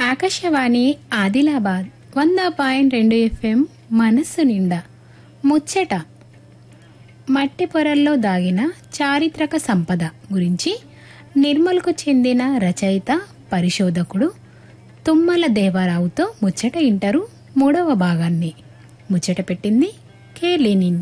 ఆకాశవాణి ఆదిలాబాద్ వంద పాయింట్ రెండు ఎఫ్ఎం మనస్సు నిండా ముచ్చట మట్టి పొరల్లో దాగిన చారిత్రక సంపద గురించి నిర్మల్కు చెందిన రచయిత పరిశోధకుడు తుమ్మల దేవారావుతో ముచ్చట ఇంటారు మూడవ భాగాన్ని ముచ్చట పెట్టింది కే లెనిన్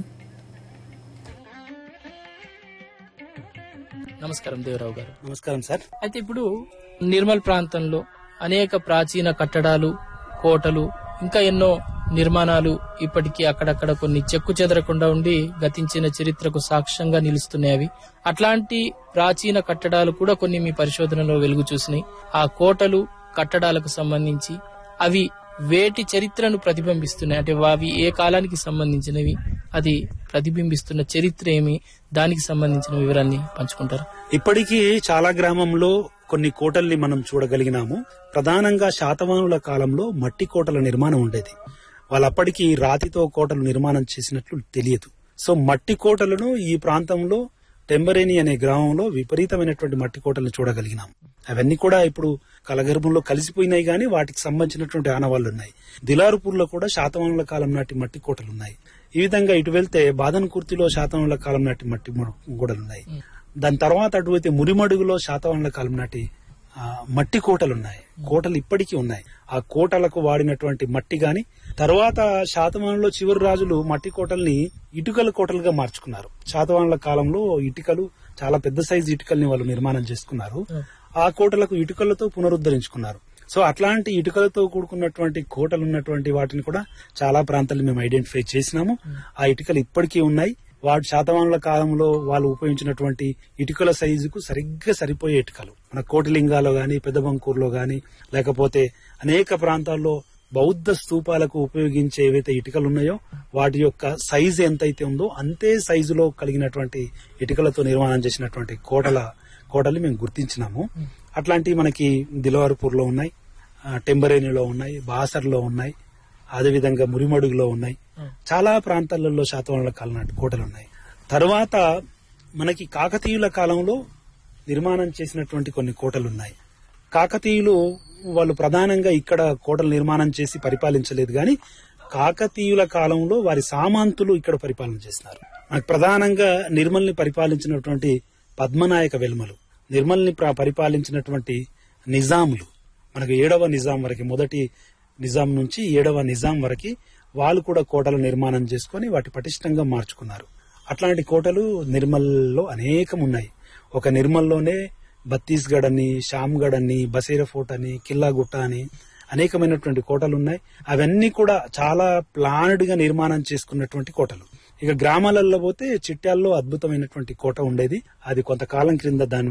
నమస్కారం దేవరావు గారు నమస్కారం సార్ అయితే ఇప్పుడు నిర్మల్ ప్రాంతంలో అనేక ప్రాచీన కట్టడాలు కోటలు ఇంకా ఎన్నో నిర్మాణాలు ఇప్పటికీ అక్కడక్కడ కొన్ని చెక్కు చెదరకుండా ఉండి గతించిన చరిత్రకు సాక్ష్యంగా నిలుస్తున్నాయి అవి అట్లాంటి ప్రాచీన కట్టడాలు కూడా కొన్ని మీ పరిశోధనలో వెలుగు చూసినాయి ఆ కోటలు కట్టడాలకు సంబంధించి అవి వేటి చరిత్రను ప్రతిబింబిస్తున్నాయి అంటే అవి ఏ కాలానికి సంబంధించినవి అది ప్రతిబింబిస్తున్న చరిత్ర ఏమి దానికి సంబంధించిన వివరాన్ని పంచుకుంటారు ఇప్పటికీ చాలా గ్రామంలో కొన్ని కోటల్ని మనం చూడగలిగినాము ప్రధానంగా శాతవాహనుల కాలంలో మట్టి కోటల నిర్మాణం ఉండేది వాళ్ళప్పటికి రాతితో కోటలు నిర్మాణం చేసినట్లు తెలియదు సో మట్టి కోటలను ఈ ప్రాంతంలో టెంబరేని అనే గ్రామంలో విపరీతమైనటువంటి మట్టి కోటలను చూడగలిగినాం అవన్నీ కూడా ఇప్పుడు కలగర్భంలో కలిసిపోయినాయి గానీ వాటికి సంబంధించినటువంటి ఆనవాళ్లు ఉన్నాయి దిలారుపూర్ లో కూడా శాతవాహనుల కాలం నాటి మట్టి కోటలు ఉన్నాయి ఈ విధంగా ఇటు వెళ్తే బాదన్ కుర్తిలో శాతవాహనుల కాలం నాటి మట్టి మొ- గోడలు ఉన్నాయి దాని తర్వాత అటువైతే మురిమడుగులో శాతవాహనుల కాలం నాటి ఆ, మట్టి కోటలు ఉన్నాయి కోటలు ఇప్పటికీ ఉన్నాయి ఆ కోటలకు వాడినటువంటి మట్టి గాని తర్వాత శాతవాహనంలో చివరి రాజులు మట్టి కోటల్ని ఇటుకల కోటలుగా మార్చుకున్నారు శాతవాహనుల కాలంలో ఇటుకలు చాలా పెద్ద సైజు ఇటుకల్ని వాళ్ళు నిర్మాణం చేసుకున్నారు ఆ కోటలకు ఇటుకలతో పునరుద్ధరించుకున్నారు సో అట్లాంటి ఇటుకలతో కూడుకున్నటువంటి కోటలు ఉన్నటువంటి వాటిని కూడా చాలా ప్రాంతాలు మేము ఐడెంటిఫై చేసినాము ఆ ఇటుకలు ఇప్పటికీ ఉన్నాయి వాటి శాతవాహనుల కాలంలో వాళ్ళు ఉపయోగించినటువంటి ఇటుకల సైజుకు సరిగ్గా సరిపోయే ఇటుకలు మన కోటిలింగాలో గాని పెద్ద బంకూరులో గాని లేకపోతే అనేక ప్రాంతాల్లో బౌద్ధ స్తూపాలకు ఉపయోగించే ఏవైతే ఇటుకలు ఉన్నాయో వాటి యొక్క సైజు ఎంతైతే ఉందో అంతే సైజులో కలిగినటువంటి ఇటుకలతో నిర్మాణం చేసినటువంటి కోటల కోటలు మేము గుర్తించినాము అట్లాంటివి మనకి దిలవారపూర్ లో ఉన్నాయి ఆ, టెంబరేనిలో ఉన్నాయి బాసర్లో ఉన్నాయి అదేవిధంగా మురిమడుగులో ఉన్నాయి చాలా ప్రాంతాలలో శాతవాహనుల కాలం నాటి కోటలు ఉన్నాయి తర్వాత మనకి కాకతీయుల కాలంలో నిర్మాణం చేసినటువంటి కొన్ని కోటలు ఉన్నాయి కాకతీయులు వాళ్ళు ప్రధానంగా ఇక్కడ కోటలు నిర్మాణం చేసి పరిపాలించలేదు గాని కాకతీయుల కాలంలో వారి సామంతులు ఇక్కడ పరిపాలన చేసినారు మనకు ప్రధానంగా నిర్మల్ని పరిపాలించినటువంటి పద్మనాయక వెల్మలు నిర్మల్ని ప్ర- పరిపాలించినటువంటి నిజాములు మనకు ఏడవ నిజాం వరకు మొదటి నిజాం నుంచి ఏడవ నిజాం వరకు వాళ్ళు కూడా కోటలు నిర్మాణం చేసుకొని వాటి పటిష్టంగా మార్చుకున్నారు అట్లాంటి కోటలు నిర్మల్లో అనేకం ఉన్నాయి ఒక నిర్మల్లోనే బత్తీస్గఢ్ అని శ్యామ్గఢ్ అని బసీర ఫోర్ట్ అని కిల్లాగుట్ట అని అనేకమైనటువంటి కోటలు ఉన్నాయి అవన్నీ కూడా చాలా ప్లాన్డ్ గా నిర్మాణం చేసుకున్నటువంటి కోటలు ఇక గ్రామాలలో పోతే చిట్యాల్లో అద్భుతమైనటువంటి కోట ఉండేది అది కొంతకాలం క్రింద దాని